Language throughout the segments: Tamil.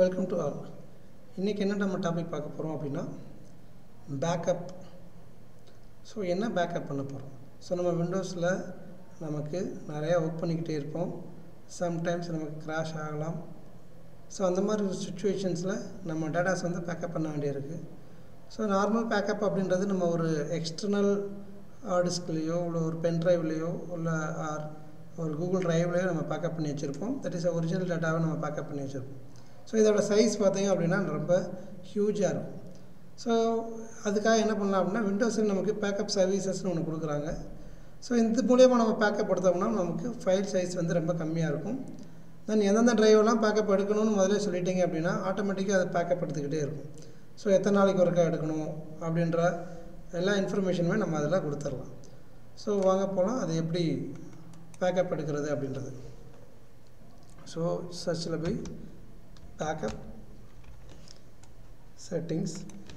வெல்கம் டு ஆல் இன்றைக்கி என்ன நம்ம டாபிக் பார்க்க போகிறோம் அப்படின்னா பேக்கப் ஸோ என்ன பேக்கப் பண்ண போகிறோம் ஸோ நம்ம விண்டோஸில் நமக்கு நிறையா ஒர்க் பண்ணிக்கிட்டே இருப்போம் சம்டைம்ஸ் நமக்கு கிராஷ் ஆகலாம் ஸோ அந்த மாதிரி சுச்சுவேஷன்ஸில் நம்ம டேட்டாஸ் வந்து பேக்கப் பண்ண வேண்டியிருக்கு ஸோ நார்மல் பேக்கப் அப்படின்றது நம்ம ஒரு எக்ஸ்டர்னல் ஹார்ட் டிஸ்க்லேயோ இல்லை ஒரு பென் ட்ரைவ்லேயோ இல்லை ஆர் ஒரு கூகுள் ட்ரைவ்லேயோ நம்ம பேக்கப் பண்ணி வச்சுருப்போம் தட் இஸ் ஒரிஜினல் டேட்டாவை நம்ம பேக்கப் பண்ணி வச்சுருப்போம் ஸோ இதோட சைஸ் பார்த்தீங்க அப்படின்னா ரொம்ப ஹியூஜாக இருக்கும் ஸோ அதுக்காக என்ன பண்ணலாம் அப்படின்னா விண்டோஸில் நமக்கு பேக்கப் சர்வீசஸ்னு ஒன்று கொடுக்குறாங்க ஸோ இந்த மூலியமாக நம்ம பேக்கப் எடுத்தோம்னா நமக்கு ஃபைல் சைஸ் வந்து ரொம்ப கம்மியாக இருக்கும் தென் எந்தெந்த ட்ரைவெல்லாம் பேக்கப் எடுக்கணும்னு முதல்ல சொல்லிட்டீங்க அப்படின்னா ஆட்டோமேட்டிக்காக அதை பேக்கப் எடுத்துக்கிட்டே இருக்கும் ஸோ எத்தனை நாளைக்கு ஒருக்கா எடுக்கணும் அப்படின்ற எல்லா இன்ஃபர்மேஷனுமே நம்ம அதில் கொடுத்துடலாம் ஸோ வாங்க போகலாம் அது எப்படி பேக்கப் எடுக்கிறது அப்படின்றது ஸோ சர்ச்சில் போய் பேக்கப் செட்டிங்ஸ்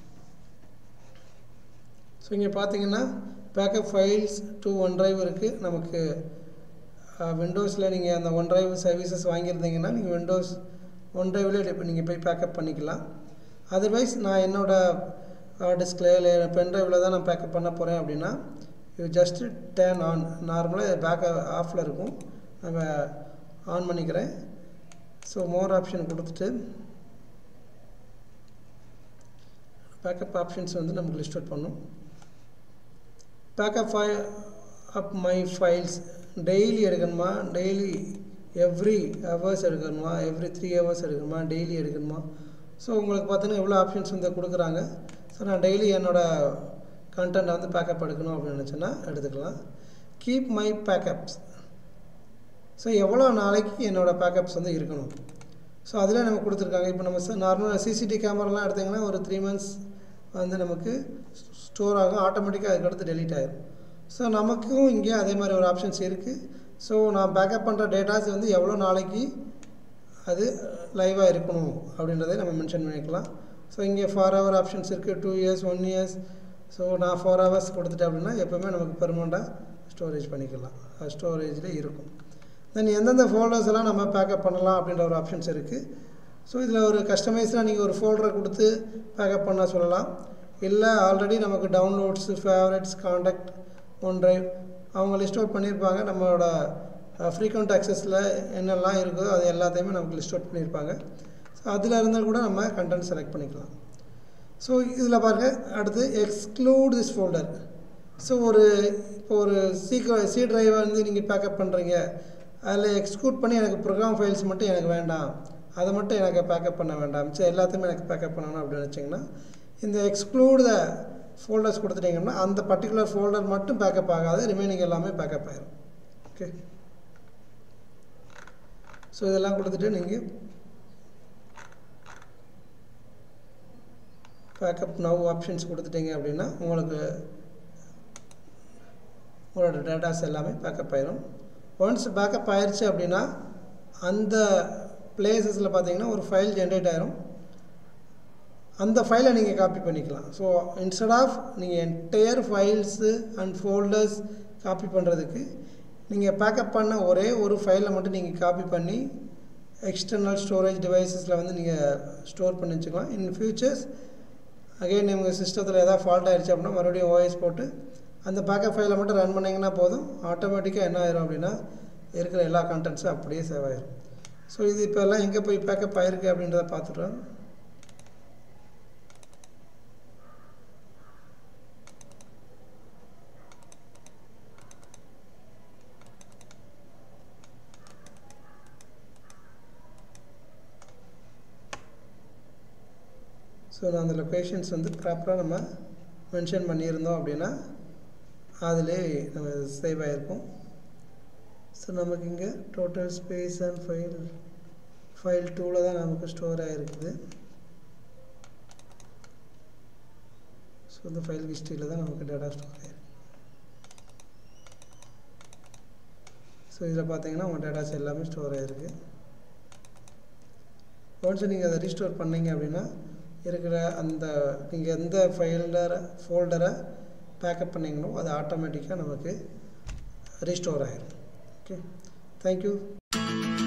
ஸோ இங்கே பார்த்தீங்கன்னா backup files to OneDrive இருக்குது நமக்கு விண்டோஸில் நீங்கள் அந்த ஒன் ட்ரைவ் சர்வீசஸ் வாங்கியிருந்தீங்கன்னா நீங்கள் விண்டோஸ் ஒன் ட்ரைவ்லேயே இப்போ நீங்கள் போய் பேக்கப் பண்ணிக்கலாம் அதர்வைஸ் நான் என்னோடய டிஸ்கில் இல்லை பென் ட்ரைவில் தான் நான் பேக்கப் பண்ண போகிறேன் அப்படின்னா யூ ஜஸ்ட்டு டேர்ன் ஆன் நார்மலாக பேக் ஆஃபில் இருக்கும் நம்ம ஆன் பண்ணிக்கிறேன் ஸோ மோர் ஆப்ஷன் கொடுத்துட்டு பேக்கப் ஆப்ஷன்ஸ் வந்து நமக்கு லிஸ்ட் அவுட் பண்ணும் பேக்கப் ஃபை அப் மை ஃபைல்ஸ் டெய்லி எடுக்கணுமா டெய்லி எவ்ரி ஹவர்ஸ் எடுக்கணுமா எவ்ரி த்ரீ ஹவர்ஸ் எடுக்கணுமா டெய்லி எடுக்கணுமா ஸோ உங்களுக்கு பார்த்தீங்கன்னா எவ்வளோ ஆப்ஷன்ஸ் வந்து கொடுக்குறாங்க ஸோ நான் டெய்லி என்னோடய கண்டென்ட்டை வந்து பேக்கப் எடுக்கணும் அப்படின்னு நினச்சேன்னா எடுத்துக்கலாம் கீப் மை பேக்கப்ஸ் ஸோ எவ்வளோ நாளைக்கு என்னோடய பேக்கப்ஸ் வந்து இருக்கணும் ஸோ அதில் நம்ம கொடுத்துருக்காங்க இப்போ நம்ம நார்மலாக சிசிடி கேமராலாம் எடுத்திங்கன்னா ஒரு த்ரீ மந்த்ஸ் வந்து நமக்கு ஸ்டோர் ஆகும் ஆட்டோமேட்டிக்காக அதுக்கடுத்து டெலீட் ஆகிடும் ஸோ நமக்கும் இங்கே அதே மாதிரி ஒரு ஆப்ஷன்ஸ் இருக்குது ஸோ நான் பேக்கப் பண்ணுற டேட்டாஸ் வந்து எவ்வளோ நாளைக்கு அது லைவாக இருக்கணும் அப்படின்றதை நம்ம மென்ஷன் பண்ணிக்கலாம் ஸோ இங்கே ஃபார் ஹவர் ஆப்ஷன்ஸ் இருக்குது two years one years so நான் ஃபோர் ஹவர்ஸ் கொடுத்துட்டேன் அப்படின்னா எப்போவுமே நமக்கு பெர்மனண்ட்டாக ஸ்டோரேஜ் பண்ணிக்கலாம் ஸ்டோரேஜில் இருக்கும் தென் எந்தெந்த ஃபோல்டர்ஸ் எல்லாம் நம்ம பேக்கப் பண்ணலாம் அப்படின்ற ஒரு ஆப்ஷன்ஸ் இருக்குது ஸோ இதில் ஒரு கஸ்டமைஸாக நீங்கள் ஒரு ஃபோல்டரை கொடுத்து பேக்கப் பண்ண சொல்லலாம் இல்லை ஆல்ரெடி நமக்கு downloads favourites contact OneDrive அவங்க லிஸ்ட் அவுட் பண்ணியிருப்பாங்க நம்மளோட ஃப்ரீக்வெண்ட் ஆக்சஸில் என்னெல்லாம் இருக்கோ அது எல்லாத்தையுமே நமக்கு லிஸ்ட் அவுட் பண்ணியிருப்பாங்க ஸோ அதில் இருந்தால் கூட நம்ம கண்டென்ட் செலக்ட் பண்ணிக்கலாம் ஸோ இதில் பாருங்கள் அடுத்து எக்ஸ்க்ளூட் திஸ் ஃபோல்டர் ஸோ ஒரு இப்போ ஒரு சீக்கிரம் சி ட்ரைவை வந்து நீங்கள் பேக்கப் பண்ணுறீங்க அதில் எக்ஸ்க்ளூட் பண்ணி எனக்கு ப்ரோக்ராம் ஃபைல்ஸ் மட்டும் எனக்கு வேண்டாம் அதை மட்டும் எனக்கு பேக்கப் பண்ண வேண்டாம் சரி எல்லாத்தையுமே எனக்கு பேக்கப் பண்ணணும் அப்படின்னு நினச்சிங்கன்னா இந்த எக்ஸ்க்ளூட் த ஃபோல்டர்ஸ் கொடுத்துட்டிங்கன்னா அந்த பர்டிகுலர் ஃபோல்டர் மட்டும் பேக்கப் ஆகாது ரிமைனிங் எல்லாமே பேக்கப் ஆகிரும் ஓகே ஸோ இதெல்லாம் கொடுத்துட்டு நீங்கள் பேக்கப் நவ் ஆப்ஷன்ஸ் கொடுத்துட்டீங்க அப்படின்னா உங்களுக்கு உங்களோட டேட்டாஸ் எல்லாமே பேக்கப் ஆயிரும் ஒன்ஸ் பேக்கப் ஆயிடுச்சு அப்படின்னா அந்த பிளேசஸில் பார்த்தீங்கன்னா ஒரு ஃபைல் ஜென்ரேட் ஆயிரும் அந்த ஃபைலை நீங்கள் காப்பி பண்ணிக்கலாம் ஸோ இன்ஸ்டட் ஆஃப் நீங்கள் entire files and folders copy பண்ணுறதுக்கு நீங்கள் பேக்கப் பண்ண ஒரே ஒரு ஃபைலை மட்டும் நீங்கள் காப்பி பண்ணி எக்ஸ்டர்னல் ஸ்டோரேஜ் டிவைசஸில் வந்து நீங்கள் ஸ்டோர் பண்ணி வச்சுக்கலாம் இன் ஃபியூச்சர்ஸ் அகைன் உங்கள் சிஸ்டத்தில் எதாவது ஃபால்ட் ஆகிடுச்சு அப்படின்னா மறுபடியும் ஓஎஸ் போட்டு அந்த பேக்கப் ஃபைலை மட்டும் ரன் பண்ணிங்கன்னா போதும் ஆட்டோமேட்டிக்காக என்ன ஆயிரும் அப்படின்னா இருக்கிற எல்லா கண்டென்ட்ஸும் அப்படியே சேவ் ஆயிரும் ஸோ இது இப்போ எல்லாம் எங்கே போய் பேக்கப் ஆகிருக்கு அப்படின்றத பார்த்துட்டோம் ஸோ நான் அந்த லொக்கேஷன்ஸ் வந்து ப்ராப்பராக நம்ம மென்ஷன் பண்ணியிருந்தோம் அப்படின்னா அதிலே நம்ம சேவ் ஆகிருக்கும் ஸோ நமக்கு இங்கே total space and file file டூவில் தான் நமக்கு ஸ்டோர் ஆகிருக்குது ஸோ இந்த ஃபைல் ஹிஸ்ட்ரியில் தான் நமக்கு டேட்டா ஸ்டோர் ஆகிருக்கு ஸோ இதில் பார்த்தீங்கன்னா உங்கள் டேட்டாஸ் எல்லாமே ஸ்டோர் ஆகிருக்கு ஒன்ஸ் நீங்கள் அதை ரீஸ்டோர் பண்ணீங்க அப்படின்னா இருக்கிற அந்த நீங்கள் எந்த ஃபைல்டரை ஃபோல்டரை பேக்கப் பண்ணிங்களோ அது ஆட்டோமேட்டிக்காக நமக்கு ரீஸ்டோர் ஆகிடும் ஓகே தேங்க்யூ